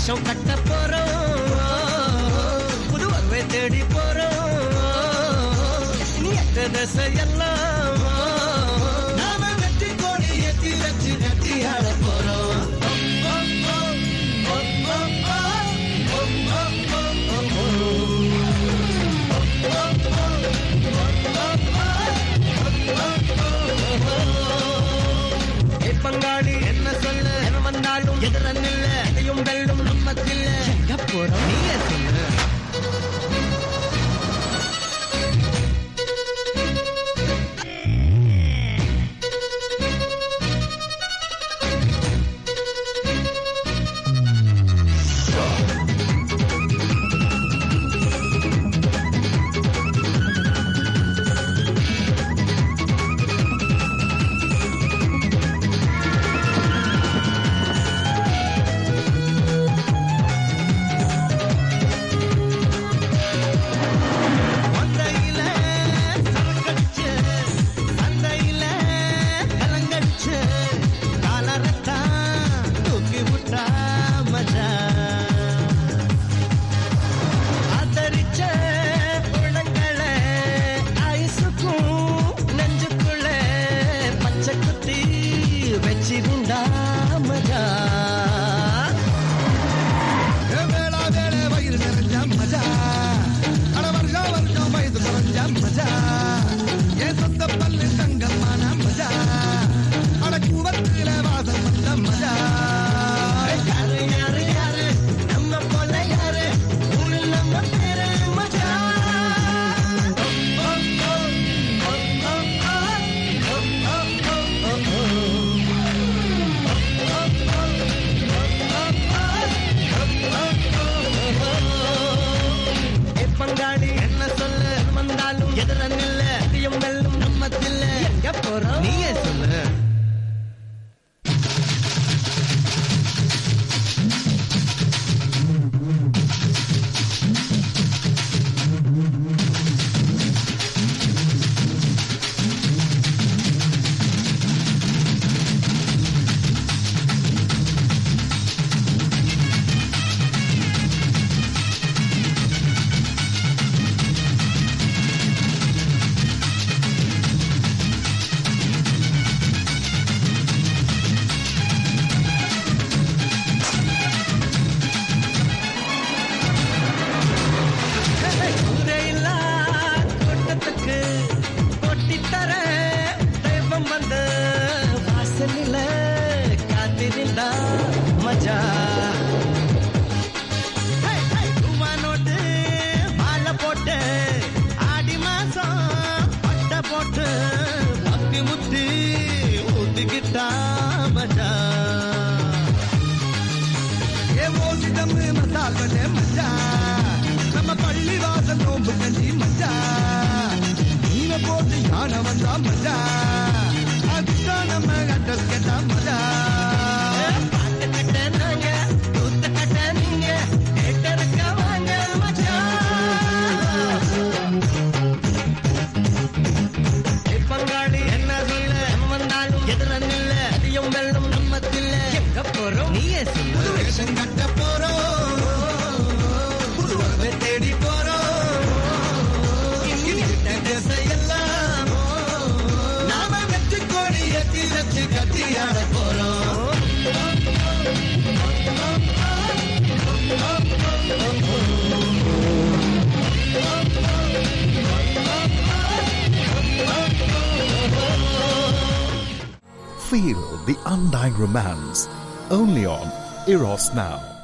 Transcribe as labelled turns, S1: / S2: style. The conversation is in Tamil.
S1: வேஷம் கட்ட போறோம் புது வரவை தேடி போறோம் நீ எத்த திசையெல்லாம் நாம வெற்றி கோடி ஏத்தி வச்சு கட்டி ஆட போறோம் ஏ பங்காளி என்ன சொல்ல என்ன வந்தாலும் எதிரன் இல்ல எதையும் வெல்லும் நம்மத்தில்ல எங்க போறோம் நீயே சொல்லு மந்தையில சரக்கடிச்சு, சந்தையில கலங்கடிச்சு, காலரத்தான் தூக்கி விட்டா மஜா. ஆதரிச்ச உள்ளங்களை ஐசுக்கும் நெஞ்சுக்குள்ள பச்சை குத்தி வச்சிருந்தா மஜா
S2: வேளா வேளை வயிறு நிறைஞ்ச மஜா அட வருஷா வருஷம் வயது குறைஞ்ச மஜா என் சொந்த பல்லு தங்கமான மஜா அட கூவத்தில வாசம் வந்த மஜா
S1: யாரு யாரு யாரு நம்ம போல யாரு ஊரு நம்ம பேரு மஜா ஏ பங்காளி என்ன சொல்ல வந்தாலும் எதிரன் இல்ல அதையும் வெல்லும் நம்மத்தில்ல எங்க போறோம் நீயே சொல்லு ஊரையில்லா கூட்டத்துக்கு கொட்டித்தர தெய்வம் வந்து வாசலில காத்திருந்தா மஜா ஹே, ஹே, ரூபா நோட்டு மாலை போட்டு ஆடி மாசம் பட்டை போட்டு பக்தி முத்தி ஊத்திக்கிட்டா மஜா
S2: ஏ ஓசி தம்மு மசால் வடை மஜா நம்ம பள்ளி வாசல் நோம்பு கஞ்சி மஜா மீன போட்டு யானை வந்தா மஜா அதுதான் நம்ம அட்ரஸ் கேட்டா மஜா
S1: பாட்டு கட்ட நாங்க கூத்த கட்ட நீங்க கேட்டதுக்க வாங்க மச்சான் ஏ பங்காளி என்ன சொல்ல நம்ம வந்தாலும் எதிரன் இல்ல அதையும் வெல்லும் நம்மத்தில்ல எங்க போறோம் நீயே சொல்லு
S2: வேஷம் கட்ட போறோம் புது வரவை தேடி போறோம்
S1: இங்கிட்ட திசையெல்லாம்
S2: நாம வெற்றி கோடி எத்தி வச்சு கட்டி ஆட போறோம்
S3: Feel the undying romance only on Eros Now.